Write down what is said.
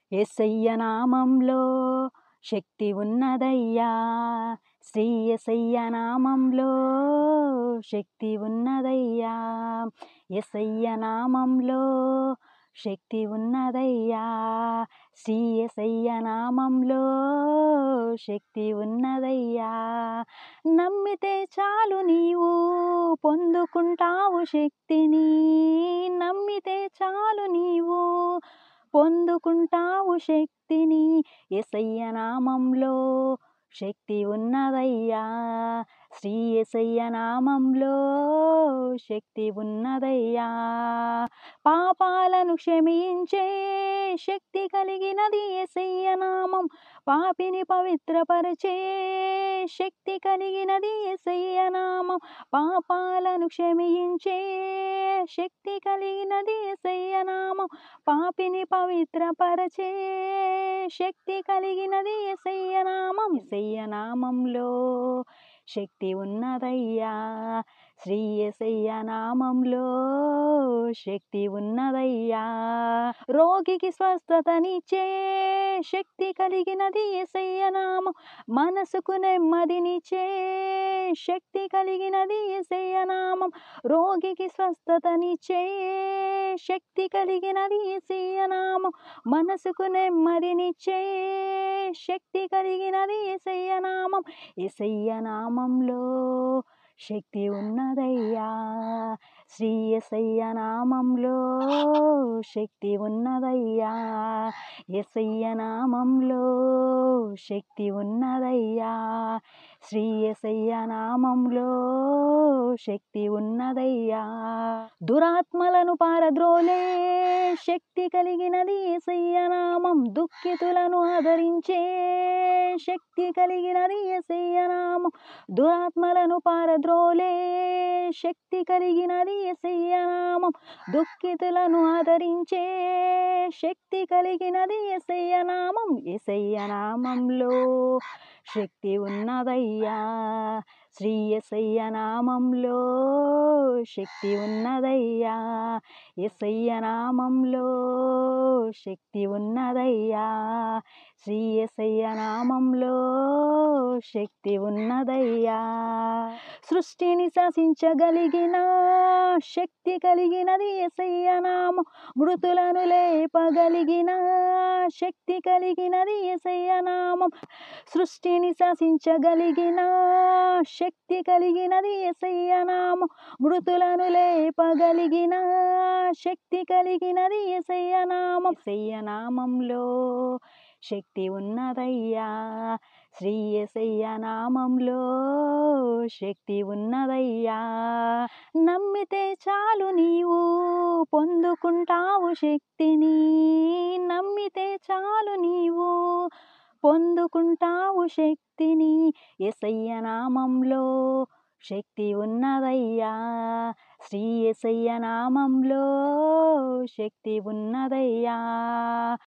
ఎస్సయ్య నామంలో శక్తి ఉన్నదయ్యా శ్రీ ఎసయ్య నామంలో శక్తి ఉన్నదయ్యా ఎసయ్య నామంలో శక్తి ఉన్నదయ్యా శ్రీ ఎసయ్య నామంలో శక్తి ఉన్నదయ్యా నమ్మితే చాలు నీవు పొందుకుంటావు శక్తిని నమ్మితే చాలు నీవు పొందుకుంటావు శక్తిని ఎసయ్య నామంలో శక్తి ఉన్నదయ్యా శ్రీ ఎసయ్య నామంలో శక్తి ఉన్నదయ్యా పాపాలను క్షమించే శక్తి కలిగినది ఎసయ్య నామం పాపిని పవిత్రపరిచే శక్తి కలిగినది ఎసయ్య నామం పాపాలను క్షమించే శక్తి కలిగినది ఎసయ్య నామం పాపిని పవిత్రపరచే శక్తి కలిగినది ఎసయ్య నామం ఎసయ్య నామంలో శక్తి ఉన్నదయ్యా శ్రీ ఎసయ్య నామంలో శక్తి ఉన్నదయ్యా రోగికి స్వస్థతనిచ్చే శక్తి కలిగినది ఎసయ్య నామం మనసుకు నెమ్మదినిచ్చే శక్తి కలిగినది ఎసయ్య నామం రోగికి స్వస్థతనిచ్చే శక్తి కలిగినది ఎసయ్య నామం మనసుకు నెమ్మదినిచ్చే శక్తి కలిగినది ఎసయ్య నామం ఎసయ్య నామంలో శక్తి ఉన్నదయ్యా శ్రీ ఎసయ్య నామంలో శక్తి ఉన్నదయ్యా ఎసయ్య నామంలో శక్తి ఉన్నదయ్యా శ్రీ ఎసయ్య నామంలో శక్తి ఉన్నదయ్యా దురాత్మలను పారద్రోలే శక్తి కలిగినది ఎసయ్య నామం దుఃఖితులను ఆదరించే శక్తి కలిగినది ఎసయ్య నామం దురాత్మలను పారద్రోలే శక్తి కలిగినది ఎసయ్య నామం దుఃఖితులను ఆదరించే శక్తి కలిగినది ఎసయ్య నామం ఎసయ్య నామంలో శక్తి ఉన్నదయ్యా శ్రీ ఎసయ్య నామంలో శక్తి ఉన్నదయ్యా ఎసయ్య నామంలో శక్తి ఉన్నదయ్యా శ్రీ ఎసయ్య నామంలో శక్తి ఉన్నదయ్యా సృష్టిని శాసించగలిగిన శక్తి కలిగినది ఎసయ్య నామం మృతులను లేపగలిగిన శక్తి కలిగినది ఎసయ్య నామం సృష్టిని శాసించగలిగిన శక్తి కలిగినది ఎసయ్య నామం మృతులను లేపగలిగిన శక్తి కలిగినది ఎసయ్య నామం ఎసయ్య నామంలో శక్తి ఉన్నదయ్యా శ్రీ ఎసయ్య నామంలో శక్తి ఉన్నదయ్యా నమ్మితే చాలు నీవు పొందుకుంటావు శక్తిని నమ్మితే చాలు నీవు పొందుకుంటావు శక్తిని ఎసయ్య నామంలో శక్తి ఉన్నదయ్యా శ్రీ ఎసయ్య నామంలో శక్తి ఉన్నదయ్యా